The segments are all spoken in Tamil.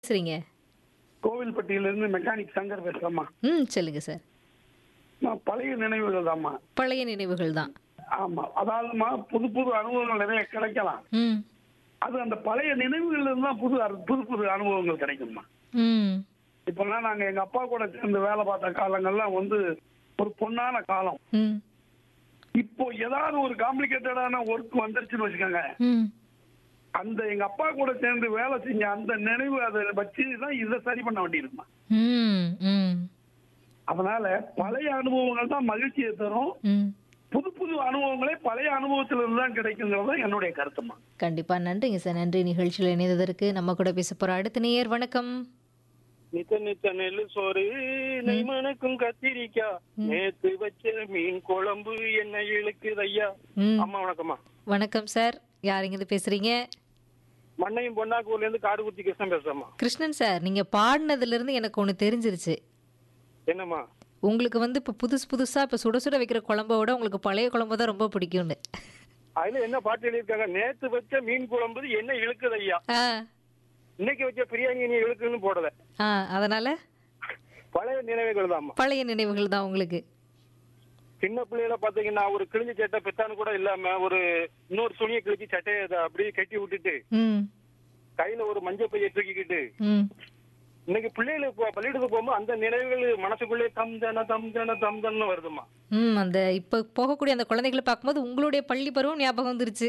பேசுறீங்க கோவில்பட்டியிலிருந்து மெக்கானிக் சங்கர் பேசுறேம்மா ம் சொல்லுங்க சார் நான் பழைய நினைவுகள் தாம்மா பழைய நினைவுகள் தான் ஆமா அதாவதுமா புது புது அனுபவங்கள் நிறைய கிடைக்கலாம் ம் அது அந்த பழைய நினைவுகள்ல இருந்து தான் புது அரு- புது புது அனுபவங்கள் கிடைக்கும்மா ம் இப்பெல்லாம் நாங்க எங்க அப்பா கூட சேர்ந்து வேலை பார்த்த காலங்கள்லாம் வந்து ஒரு பொன்னான காலம் ம் இப்போ ஏதாவது ஒரு காம்ப்ளிகேட்டடான ஒர்க் வந்துருச்சுன்னு வச்சுக்கோங்க ம் அந்த எங்க அப்பா கூட சேர்ந்து வேலை செஞ்ச அந்த நினைவு அதை வச்சு தான் இதை சரி பண்ண வேண்டியிருக்குமா ம் ம் அதனால பழைய அனுபவங்கள் தான் மகிழ்ச்சியை தரும் ம் புது புது அனுபவங்களே பழைய அனுபவத்திலிருந்து தான் கிடைக்குங்கிறது தான் என்னுடைய கருத்துமா கண்டிப்பா நன்றிங்க சார் நன்றி நிகழ்ச்சியில் இணைந்ததற்கு நம்ம கூட பேச போற அடுத்த நேயர் வணக்கம் நித்த நித்த நெல்லு சோறு நெய் மணக்கும் கத்திரிக்கா நேத்து வச்ச மீன் குழம்பு என்ன இழுக்குது ஐயா ம் அம்மா வணக்கம்மா வணக்கம் சார் யாருங்க இது பேசுறீங்க மண்ணையும் பொன்னாக்கூர்ல இருந்து காடுகுத்தி கிருஷ்ணன் பேசுறேம்மா கிருஷ்ணன் சார் நீங்க பாடினதுல இருந்து எனக்கு ஒன்று தெரிஞ்சிருச்சு என்னம்மா உங்களுக்கு வந்து இப்போ புதுசு புதுசா இப்போ சுட சுட வைக்கிற குழம்ப விட உங்களுக்கு பழைய குழம்பு தான் ரொம்ப பிடிக்கும்னு அதுல என்ன பாட்டு எழுதியிருக்காங்க நேத்து வச்ச மீன் குழம்பு என்ன இழுக்குது ஐயா ஆ இன்னைக்கு வச்ச பிரியாணி நீ இழுக்குன்னு போடல ஆ அதனால பழைய நினைவுகள் தான்மா பழைய நினைவுகள் தான் உங்களுக்கு சின்ன பிள்ளையில பாத்தீங்கன்னா ஒரு கிழிஞ்ச சட்டை பெத்தான்னு கூட இல்லாம ஒரு இன்னொரு துணியை கிழிச்சு சட்டையை அதை அப்படியே கட்டி விட்டுட்டு ம் கையில ஒரு மஞ்சள் பையை தூக்கிக்கிட்டு ம் இன்னைக்கு பிள்ளைகளுக்கு போ- பள்ளிக்கூடத்துக்கு போகும்போது அந்த நினைவுகள் மனசுக்குள்ளே தம் தன தம் தன தம் தன்னு வருதுமா ம் அந்த இப்போ போகக்கூடிய அந்த குழந்தைகளை பார்க்கும்போது உங்களுடைய பள்ளி பருவம் ஞாபகம் வந்துருச்சு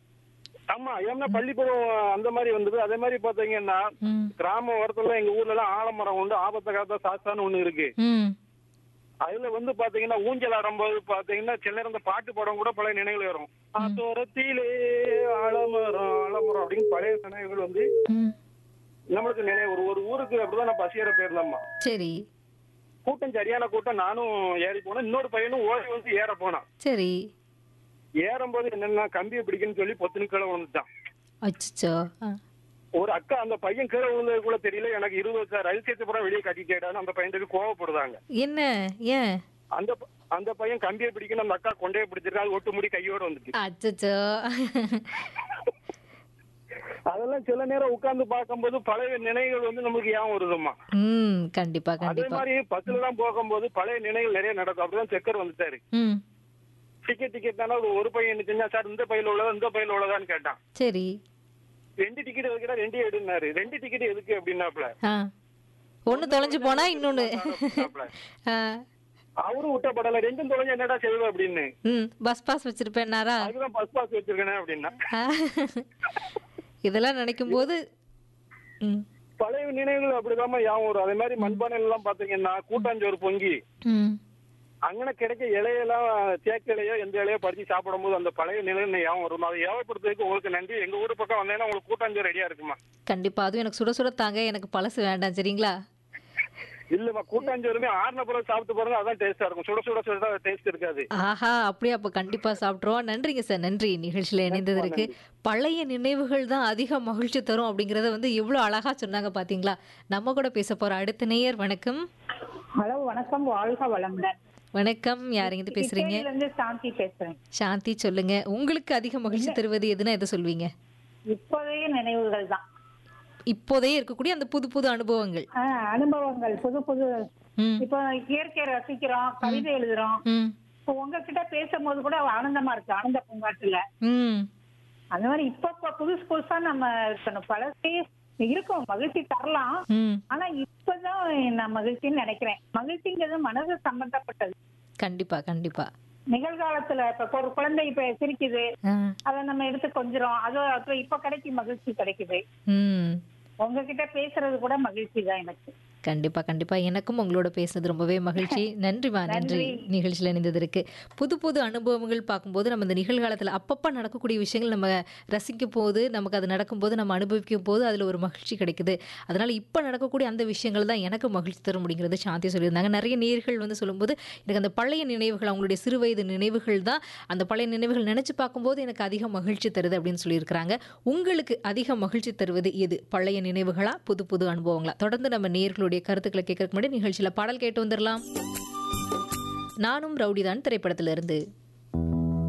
ஆமா ஏன்னா பள்ளிப்பருவம் அந்த மாதிரி வந்தது அதே மாதிரி பாத்தீங்கன்னா ம் கிராம ஓரத்துல எங்க ஊர்ல எல்லாம் ஆலமரம் உண்டு ஆபத்த காலத்த சாஸ்தான்னு ஒண்ணு இருக்கு ம் அதுல வந்து பாத்தீங்கன்னா ஊஞ்சல் ஆடும்போது பாத்தீங்கன்னா சில நேரம் இந்த பாட்டு படம் கூட பழைய நினைவுகள் வரும் ஆத்தோரத்திலே ஆலமரம் ஆலமரம் அப்படின்னு பழைய நினைவுகள் வந்து ம் நம்மளுக்கு நினைவு ஒரு ஒரு ஊருக்கு அப்படிதான் நான் பசியற போயிருந்தேம்மா சரி கூட்டம் சரியான கூட்டம் நானும் ஏறி போனேன் இன்னொரு பையனும் ஓடி வந்து ஏற போனான் சரி ஏறும்போது என்னன்னா கம்பியை பிடிக்குன்னு சொல்லி பொத்துனு கீழே விழுந்துட்டான் அச்சோ ஆ ஒரு அக்கா அந்த பையன் கீழே விழுந்தது கூட தெரியல எனக்கு இருபது சார் ரகசியத்தை பூரா வெளியே கட்டிட்டேடான்னு அந்த பையனுக்கு கோவப்படுறாங்க என்ன ஏன் அந்த ப- அந்த பையன் கம்பியை பிடிக்கணும் அந்த அக்கா கொண்டே பிடிச்சிருக்காங்க ஒட்டு முடி கையோட வந்துட்டு அச்சச்சோ அதெல்லாம் சில நேரம் உட்கார்ந்து பார்க்கும்போது பழைய நினைவுகள் வந்து நமக்கு ஏன் வருதுமா ம் கண்டிப்பா அதே கண்டிப்பா மாதிரி பஸ்ல எல்லாம் போகும்போது பழைய நினைவுகள் நிறைய நடக்கும் அப்படிதான் செக்கர் வந்துட்டாரு ம் டிக்கெட் டிக்கெட் தானே ஒரு ஒரு பையன் என்ன செஞ்சா சார் இந்த பையில உள்ளதா இந்த பையில உள்ளதான்னு கேட்டான் சரி ரெண்டு டிக்கெட் எதுக்குடா ரெண்டு எடுனாரு ரெண்டு டிக்கெட் எதுக்கு அப்படின்னாப்ல ஆ ஒன்று தொலைஞ்சு போனா இன்னொன்று ஆ அவரும் விட்டப்படல ரெண்டும் தொலைஞ்சு என்னடா செய்வ அப்படின்னு ம் பஸ் பாஸ் வச்சிருப்பேன்னாரா அதுதான் பஸ் பாஸ் வச்சிருக்கேனே அப்படின்னா ஆ. இதெல்லாம் நினைக்கும் போது ம் பழைய நினைவுகள் அப்படிதாம்மா யாவும் வரும் அதே மாதிரி மண்பானையில எல்லாம் பாத்தீங்கன்னா கூட்டாஞ்சோறு பொங்கி ம் அங்கன கிடைக்க இலையெல்லாம் தேக்க இலையோ எந்த இலையோ பறிச்சு சாப்பிடும் போது அந்த பழைய நிலையில யாவும் வரும் அதை ஏவப்படுத்துறதுக்கு உங்களுக்கு நன்றி எங்க ஊர் பக்கம் வந்தேன்னா உங்களுக்கு கூட்டாஞ்சோறு ரெடியா இருக்குமா கண்டிப்பா அதுவும் எனக்கு சுட சுட தாங்க எனக்கு பழசு வேண்டாம் சரிங்களா இல்லம்மா கூட்டாஞ்சோறுமே ஆறுன பிறகு சாப்பிட்டு பாருங்க அதான் டேஸ்டா இருக்கும் சுட சுட சுட டேஸ்ட் இருக்காது ஆஹா அப்படியே அப்போ கண்டிப்பா சாப்பிட்ருவோம் நன்றிங்க சார் நன்றி நிகழ்ச்சியில் இணைந்ததற்கு பழைய நினைவுகள் தான் அதிக மகிழ்ச்சி தரும் அப்படிங்கறத வந்து இவ்வளோ அழகா சொன்னாங்க பாத்தீங்களா நம்ம கூட பேச போற அடுத்த நேயர் வணக்கம் ஹலோ வணக்கம் வாழ்க வளமுடன் வணக்கம் யாருங்க இது பேசுறீங்க இசையில இருந்து சாந்தி பேசுறேன் சாந்தி சொல்லுங்க உங்களுக்கு அதிக மகிழ்ச்சி தருவது எதுனா எதை சொல்வீங்க இப்போதைய நினைவுகள் தான் இப்போதைய இருக்கக்கூடிய அந்த புது புது அனுபவங்கள் ஆஹ், அனுபவங்கள் புது புது ம் இப்போ இயற்கையை ரசிக்கிறோம் கவிதை எழுதுறோம் ம் இப்போ உங்ககிட்ட பேசும்போது கூட ஆனந்தமா இருக்கு ஆனந்த பூங்காட்டுல ம் அந்த மாதிரி இப்ப இப்ப புதுசு புதுசா நம்ம இருக்கணும் பழசே இருக்கும் மகிழ்ச்சி தரலாம் ம் ஆனா இப்பதான் நான் மகிழ்ச்சின்னு நினைக்கிறேன் மகிழ்ச்சிங்கிறது மனது சம்பந்தப்பட்டது கண்டிப்பா கண்டிப்பா நிகழ்காலத்துல இப்ப ஒரு குழந்தை இப்ப சிரிக்குது ஆ, அதை நம்ம எடுத்து கொஞ்சிரும் அது அப்புறம் இப்ப கிடைக்கும் மகிழ்ச்சி கிடைக்குது ம் உங்ககிட்ட பேசுறது கூட மகிழ்ச்சி தான் எனக்கு கண்டிப்பா கண்டிப்பா எனக்கும் உங்களோட பேசுனது ரொம்பவே மகிழ்ச்சி நன்றிமா நன்றி நிகழ்ச்சியில் இணைந்ததற்கு புது புது அனுபவங்கள் பார்க்கும்போது நம்ம இந்த நிகழ்காலத்தில் அப்பப்போ நடக்கக்கூடிய விஷயங்கள் நம்ம ரசிக்கும் போது நமக்கு அது நடக்கும்போது நம்ம அனுபவிக்கும் போது அதில் ஒரு மகிழ்ச்சி கிடைக்குது அதனால இப்போ நடக்கக்கூடிய அந்த விஷயங்கள் தான் எனக்கு மகிழ்ச்சி தரும் அப்படிங்கிறது சாந்தி சொல்லியிருந்தாங்க நிறைய நேர்கள் வந்து சொல்லும்போது எனக்கு அந்த பழைய நினைவுகள் அவங்களுடைய சிறு வயது நினைவுகள் தான் அந்த பழைய நினைவுகள் நினைச்சு பார்க்கும்போது எனக்கு அதிக மகிழ்ச்சி தருது அப்படின்னு சொல்லியிருக்கிறாங்க உங்களுக்கு அதிக மகிழ்ச்சி தருவது எது பழைய நினைவுகளா புது புது அனுபவங்களா தொடர்ந்து நம்ம நேர்களுடைய கருத்துக்களை கேட்கறதுக்கு முன்னாடி நிகழ்ச்சியில பாடல் கேட்டு வந்துடலாம் நானும் ரவுடிதான் திரைப்படத்திலிருந்து